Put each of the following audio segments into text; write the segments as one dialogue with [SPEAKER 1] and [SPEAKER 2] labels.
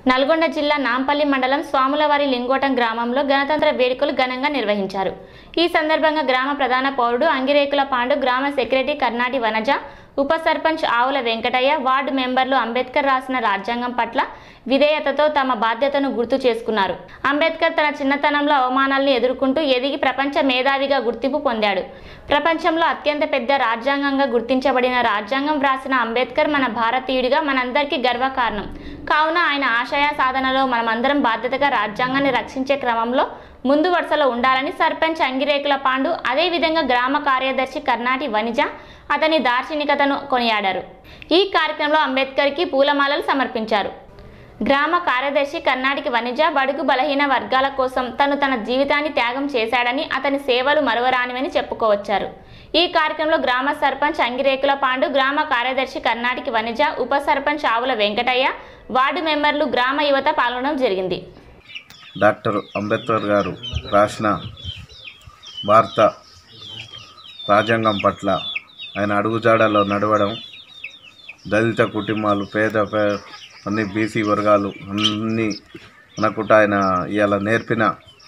[SPEAKER 1] నల్గొండ జిల్లా నాంపల్లి మండలం స్వాములవారి లింగోటం గ్రామంలో గణతంత్ర వేడుకలు ఘనంగా నిర్వహించారు ఈ సందర్భంగా గ్రామ ప్రధాన పౌరుడు అంగిరేకుల పాండు గ్రామ సెక్రటరీ కర్ణాటి వనజ ఉప సర్పంచ్ ఆవుల వెంకటయ్య వార్డు మెంబర్లు అంబేద్కర్ రాసిన రాజ్యాంగం పట్ల విధేయతతో తమ బాధ్యతను గుర్తు చేసుకున్నారు అంబేద్కర్ తన చిన్నతనంలో అవమానాలను ఎదుర్కొంటూ ఎదిగి ప్రపంచ మేధావిగా గుర్తింపు పొందాడు ప్రపంచంలో అత్యంత పెద్ద రాజ్యాంగంగా గుర్తించబడిన రాజ్యాంగం వ్రాసిన అంబేద్కర్ మన భారతీయుడిగా మనందరికీ గర్వకారణం కావున ఆయన ఆశయ సాధనలో మనమందరం బాధ్యతగా రాజ్యాంగాన్ని రక్షించే క్రమంలో ముందు వరుసలో ఉండాలని సర్పంచ్ అంగిరేకుల పాండు అదేవిధంగా గ్రామ కార్యదర్శి కర్ణాటి వనిజ అతని దార్శనికతను కొనియాడారు ఈ కార్యక్రమంలో అంబేద్కర్కి పూలమాలలు సమర్పించారు గ్రామ కార్యదర్శి కర్ణాటికి వనిజ బడుగు బలహీన వర్గాల కోసం తను తన జీవితాన్ని త్యాగం చేశాడని అతని సేవలు మరువరానివని చెప్పుకోవచ్చారు ఈ కార్యక్రమంలో గ్రామ సర్పంచ్ అంగిరేకుల పాండు గ్రామ కార్యదర్శి కర్ణాటికి వనిజ ఉప సర్పంచ్ ఆవుల వెంకటయ్య వార్డు మెంబర్లు గ్రామ యువత పాల్గొనడం జరిగింది
[SPEAKER 2] డాక్టర్ అంబేద్కర్ గారు రాసిన భారత రాజ్యాంగం పట్ల ఆయన అడుగుజాడలో నడవడం దళిత కుటుంబాలు పేద పే అన్ని బీసీ వర్గాలు అన్నీ అనుకుంటా ఆయన ఇవాళ నేర్పిన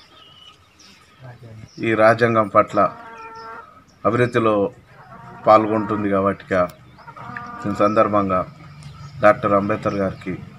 [SPEAKER 2] ఈ రాజ్యాంగం పట్ల అభివృద్ధిలో పాల్గొంటుంది కాబట్టి దీని సందర్భంగా డాక్టర్ అంబేద్కర్ గారికి